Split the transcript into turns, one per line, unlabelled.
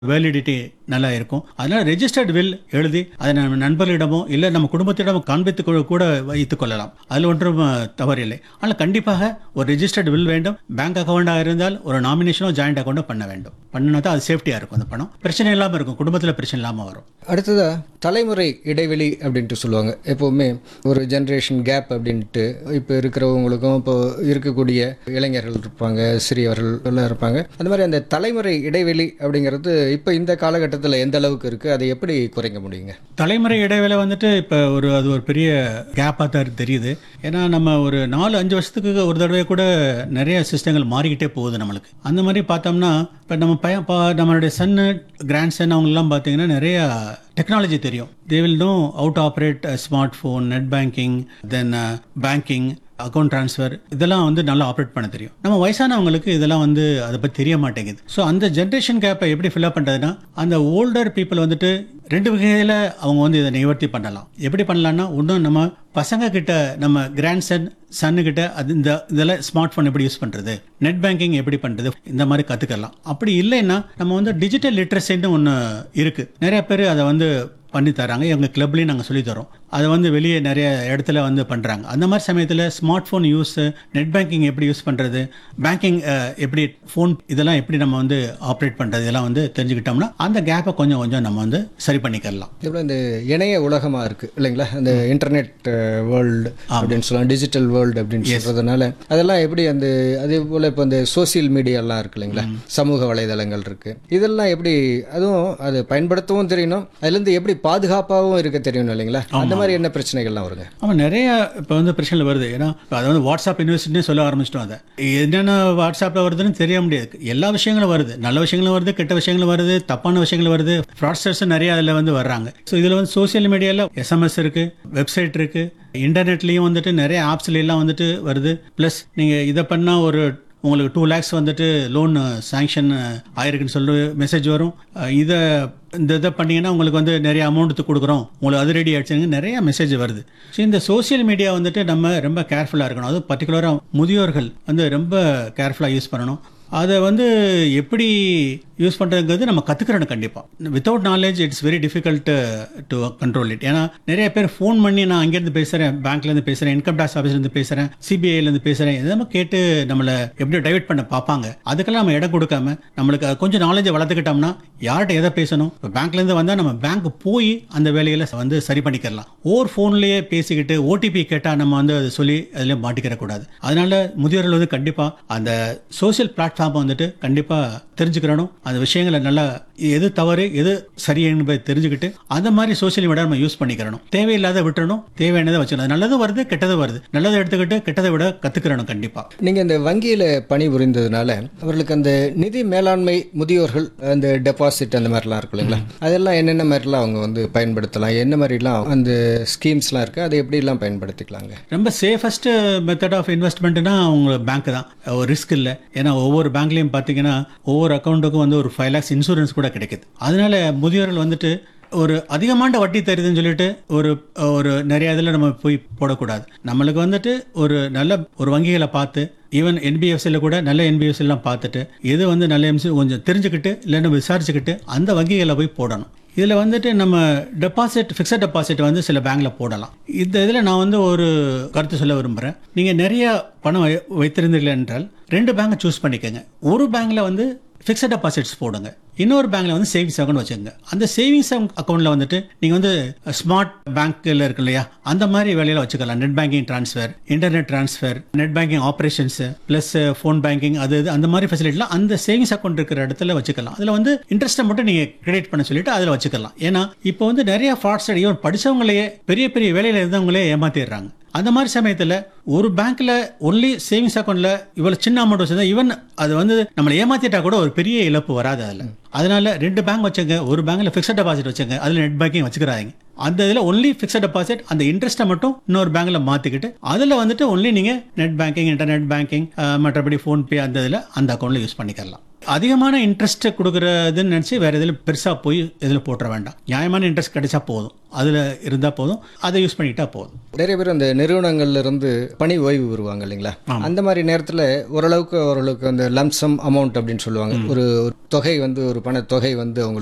validity நல்லா இருக்கும் அதனால ரெஜிஸ்டர்ட் வில் எழுதி அதை நம்ம நண்பர்களிடமோ இல்லை நம்ம குடும்பத்திடமோ காண்பித்து கொ- கூட வைத்துக் கொள்ளலாம் அதில் ஒன்றும் அஹ், தவறில்லை ஆனால் கண்டிப்பாக ஒரு ரெஜிஸ்டர்ட் வில் வேண்டும் பேங்க் அக்கௌண்டாக இருந்தால் ஒரு நாமினேஷனோ ஜாயிண்ட் அக்கௌண்ட்டோ பண்ண வேண்டும் பண்ணினா தான் அது சேஃப்டியாக இருக்கும் அந்த பணம் பிரச்சனை இல்லாமல் இருக்கும் குடும்பத்தில் பிரச்சனை இல்லாமல் வரும்
அடுத்ததா தலைமுறை இடைவெளி அப்படின்ட்டு சொல்லுவாங்க எப்போவுமே ஒரு ஜென்ரேஷன் கேப் அப்படின்ட்டு இப்போ இருக்கிறவங்களுக்கும் இப்போ இருக்கக்கூடிய இளைஞர்கள் இருப்பாங்க சிறியவர்கள் எல்லாம் இருப்பாங்க அந்த மாதிரி அந்த தலைமுறை இடைவெளி அப்படிங்கிறது இப்போ இந்த காலகட்டத்தில் எந்த அளவுக்கு இருக்குது அதை எப்படி குறைக்க முடியுங்க
தலைமுறை இடைவேளை வந்துட்டு இப்போ ஒரு அது ஒரு பெரிய கேப்பாக தான் தெரியுது ஏன்னா நம்ம ஒரு நாலு அஞ்சு வருஷத்துக்கு ஒரு தடவை கூட நிறைய சிஸ்டங்கள் மாறிக்கிட்டே போகுது நம்மளுக்கு அந்த மாதிரி பார்த்தோம்னா இப்போ நம்ம பையன் பா நம்மளுடைய சன்னு கிராண்ட் சன் அவங்கெல்லாம் பார்த்தீங்கன்னா நிறைய டெக்னாலஜி தெரியும் they will know how to operate smart phone net banking then banking account transfer இதெல்லாம் வந்து நல்லா ஆப்ரேட் பண்ண தெரியும் நம்ம வயசானவங்களுக்கு இதெல்லாம் வந்து அதை பற்றி தெரிய மாட்டேங்குது ஸோ அந்த ஜென்ரேஷன் கேப்பை எப்படி ஃபில்அப் பண்ணுறதுன்னா அந்த ஓல்டர் பீப்புள் வந்துட்டு ரெண்டு வகையில் அவங்க வந்து இதை நிவர்த்தி பண்ணலாம் எப்படி பண்ணலாம்னா ஒன்றும் நம்ம பசங்க கிட்ட நம்ம கிராண்ட் சன் சன்னு கிட்ட அது இந்த இதெல்லாம் ஸ்மார்ட் ஃபோன் எப்படி யூஸ் பண்ணுறது நெட் பேங்கிங் எப்படி பண்ணுறது இந்த மாதிரி கற்றுக்கலாம் அப்படி இல்லைன்னா நம்ம வந்து டிஜிட்டல் லிட்ரஸின்னு ஒன்று இருக்குது நிறைய பேர் அதை வந்து பண்ணி தராங்க எங்கள் கிளப்லேயும் நாங்கள் சொல்லி தரோம் அதை வந்து வெளியே நிறைய இடத்துல வந்து பண்ணுறாங்க அந்த மாதிரி சமயத்தில் smart phone use net banking எப்படி யூஸ் பண்ணுறது பேங்கிங் எப்படி ஃபோன் இதெல்லாம் எப்படி நம்ம வந்து ஆப்ரேட் பண்ணுறது இதெல்லாம் வந்து தெரிஞ்சுக்கிட்டோம்னா அந்த கேப்பை கொஞ்சம் கொஞ்சம் நம்ம வந்து சரி பண்ணிக்கலாம்
இதே இந்த இணைய உலகமாக இருக்குது இல்லைங்களா அந்த இன்டர்நெட் வேர்ல்டு அப்படின்னு சொல்லலாம் டிஜிட்டல் வேர்ல்டு அப்படின்னு சொல்கிறதுனால அதெல்லாம் எப்படி அந்த அதே போல் இப்போ இந்த சோசியல் மீடியாலாம் இருக்கு இல்லைங்களா சமூக வலைதளங்கள் இருக்குது இதெல்லாம் எப்படி அதுவும் அது பயன்படுத்தவும் தெரியணும் அதுலேருந்து எப்படி பாதுகாப்பாகவும் இருக்க தெரியணும் இல்லைங்களா அந்த மாதிரி என்ன பிரச்சனைகள்லாம் வருங்க
ஆமாம் நிறைய இப்போ வந்து பிரச்சனை வருது ஏன்னா இப்போ அதை வந்து வாட்ஸ்அப் யூனிவர்சிட்டினே சொல்ல ஆரம்பிச்சிட்டோம் அதை என்னென்ன வாட்ஸ்அப்பில் வருதுன்னு தெரிய முடியாது எல்லா விஷயங்களும் வருது நல்ல விஷயங்களும் வருது கெட்ட விஷயங்களும் வருது தப்பான விஷயங்களும் வருது ஃப்ராட்ஸ்டர்ஸும் நிறைய அதில் வந்து வர்றாங்க ஸோ இதில் வந்து சோஷியல் மீடியாவில் எஸ்எம்எஸ் இருக்குது வெப்சைட் இருக்குது இன்டர்நெட்லேயும் வந்துட்டு நிறைய ஆப்ஸ்ல எல்லாம் வந்துட்டு வருது ப்ளஸ் நீங்கள் இதை பண்ணால் ஒரு உங்களுக்கு டூ லேக்ஸ் வந்துட்டு லோன் சாங்ஷன் ஆயிருக்குன்னு சொல்லி மெசேஜ் வரும் அஹ் இதை இந்த இதை பண்ணீங்கன்னா உங்களுக்கு வந்து நிறைய அமௌண்ட் கொடுக்குறோம் உங்களுக்கு அது ரெடி ஆயிடுச்சுங்க நிறைய மெசேஜ் வருது ஸோ இந்த சோஷியல் மீடியா வந்துட்டு நம்ம ரொம்ப கேர்ஃபுல்லாக இருக்கணும் அதுவும் பர்டிகுலராக முதியோர்கள் வந்து ரொம்ப கேர்ஃபுல்லாக யூஸ் பண்ணணும் அதை வந்து எப்படி யூஸ் பண்ணுறதுங்கிறது நம்ம கற்றுக்கிறோம் கண்டிப்பாக without knowledge it's very difficult to control it ஏன்னா நிறைய பேர் ஃபோன் பண்ணி நான் அங்கேருந்து பேசுகிறேன் பேங்க்லேருந்து பேசுகிறேன் இன்கம் டேக்ஸ் ஆஃபீஸ்லேருந்து பேசுகிறேன் சிபிஐலேருந்து பேசுகிறேன் எதாவது கேட்டு நம்மளை எப்படி டைவர்ட் பண்ண பார்ப்பாங்க அதுக்கெல்லாம் நம்ம இடம் கொடுக்காம நம்மளுக்கு அது கொஞ்சம் நாலேஜை வளர்த்துக்கிட்டோம்னா யார்கிட்ட எதை பேசணும் இப்போ பேங்க்லேருந்து வந்தால் நம்ம பேங்க் போய் அந்த வேலைகளை வந்து சரி பண்ணிக்கலாம் ஓர் ஃபோன்லேயே பேசிக்கிட்டு ஓடிபி கேட்டால் நம்ம வந்து அதை சொல்லி அதில் மாட்டிக்கிற கூடாது அதனால முதியோர்கள் வந்து கண்டிப்பாக அந்த சோஷியல் பிளாட்ஃபார்மை வந்துட்டு கண்டிப்பாக தெரிஞ்சுக்கிறணும் அந்த விஷயங்களை நல்லா எது தவறு எது சரி என்பதை தெரிஞ்சுக்கிட்டு அந்த மாதிரி சோஷியல் மீடியா நம்ம யூஸ் பண்ணிக்கிறணும் தேவையில்லாத விட்டுறணும் தேவையானதை வச்சுக்கணும் அது நல்லதும் வருது கெட்டதும் வருது நல்லதை எடுத்துக்கிட்டு கெட்டதை விட கற்றுக்கிறணும் கண்டிப்பாக
நீங்கள் இந்த வங்கியில் பணிபுரிந்ததுனால அவர்களுக்கு அந்த நிதி மேலாண்மை முதியோர்கள் அந்த டெபாசிட் அந்த மாதிரிலாம் இருக்கு இல்லைங்களா அதெல்லாம் என்னென்ன மாதிரிலாம் அவங்க வந்து பயன்படுத்தலாம் என்ன மாதிரிலாம் அந்த ஸ்கீம்ஸ்லாம் இருக்குது அதை எப்படிலாம் பயன்படுத்திக்கலாங்க
ரொம்ப சேஃபஸ்ட் மெத்தட் ஆஃப் இன்வெஸ்ட்மெண்ட்னா அவங்க பேங்க் தான் ஒரு ரிஸ்க் இல்லை ஏன்னா ஒவ்வொரு பேங்க்லையும் பார்த்தீங்கன்னா ஒவ்வொரு அக்கௌண்ட்டுக்கும் வந்து ஒரு ஃபைவ் லேக்ஸ் இன்சூரன்ஸ் கூட கிடைக்குது அதனால முதியோர்கள் வந்துட்டு ஒரு அதிகமான வட்டி தருதுன்னு சொல்லிட்டு ஒரு ஒரு நிறைய இதில் நம்ம போய் போடக்கூடாது நம்மளுக்கு வந்துட்டு ஒரு நல்ல ஒரு வங்கிகளை பார்த்து ஈவன் என்பிஎஃப்சியில் கூட நல்ல NBFC எல்லாம் பார்த்துட்டு எது வந்து நல்ல எம்சி கொஞ்சம் தெரிஞ்சுக்கிட்டு இல்லைன்னா விசாரிச்சுக்கிட்டு அந்த வங்கிகளை போய் போடணும் இதில் வந்துட்டு நம்ம டெபாசிட் ஃபிக்ஸட் டெபாசிட் வந்து சில பேங்க்கில் போடலாம் இந்த இதில் நான் வந்து ஒரு கருத்து சொல்ல விரும்புகிறேன் நீங்கள் நிறைய பணம் வை- வைத்திருந்தீர்கள் என்றால் ரெண்டு பேங்கை சூஸ் பண்ணிக்கோங்க ஒரு பேங்க்கில் வந்து ஃபிக்ஸட் டெபாசிட்ஸ் போடுங்க இன்னொரு பேங்க்ல வந்து சேவிங்ஸ் அக்கௌண்ட் வச்சுக்கோங்க அந்த சேவிங்ஸ் அக்கௌண்ட்ல வந்துட்டு நீங்க வந்து ஸ்மார்ட் பேங்க்ல இருக்கு இல்லையா அந்த மாதிரி வேலையில வச்சுக்கலாம் net banking transfer internet transfer net banking operations plus phone banking அது இது அந்த மாதிரி ஃபெசிலிட்டிலாம் அந்த சேவிங்ஸ் அக்கௌண்ட் இருக்கிற இடத்துல வச்சுக்கலாம் அதில் வந்து இன்ட்ரெஸ்ட்டை மட்டும் நீங்க கிரெடிட் பண்ண சொல்லிட்டு அதில் வச்சுக்கலாம் ஏன்னா இப்போ வந்து நிறைய ஃப்ராட்ஸ் ஈவன் படிச்சவங்களையே பெரிய பெரிய வேலையில இருந்தவங்களே ஏமாத்திடுறாங்க அந்த மாதிரி சமயத்தில் ஒரு பேங்க்ல ஒன்லி சேவிங்ஸ் அக்கௌண்ட்ல இவ்வளவு சின்ன அமௌண்ட் வச்சிருந்தா ஈவன் அது வந்து நம்மளை ஏமாத்திட்டா கூட ஒரு பெரிய இழப்பு வராது அதில் அதனால ரெண்டு பேங்க் வச்சுங்க ஒரு பேங்க்ல ஃபிக்ஸட் டெபாசிட் வச்சுங்க அதில் நெட் பேங்கிங் வச்சுக்கிறாங்க அந்த இதில் ஒன்லி ஃபிக்ஸட் டெபாசிட் அந்த இன்ட்ரெஸ்ட்டை மட்டும் இன்னொரு பேங்க்ல மாற்றிக்கிட்டு அதில் வந்துட்டு ஒன்லி நீங்கள் நெட் பேங்கிங் இன்டர்நெட் பேங்கிங் மற்றபடி ஃபோன்பே அந்த இதில் அந்த அக்கௌண்ட்டில் யூஸ் பண்ணிக்கலாம் அதிகமான இன்ட்ரெஸ்ட் கொடுக்குறதுன்னு நினச்சி வேறு இதில் பெருசாக போய் இதில் போட்டுற வேண்டாம் நியாயமான இன்ட்ரெஸ்ட் கிடைச்சா போதும் அதில் இருந்தால் போதும் அதை யூஸ் பண்ணிக்கிட்டா போதும்
நிறைய பேர் அந்த நிறுவனங்கள்ல இருந்து பணி ஓய்வு வருவாங்க இல்லைங்களா அந்த மாதிரி நேரத்தில் ஓரளவுக்கு ஓரளவுக்கு அந்த லம்சம் அமௌண்ட் அப்படின்னு சொல்லுவாங்க ஒரு ஒரு தொகை வந்து ஒரு பண தொகை வந்து அவங்களுக்கு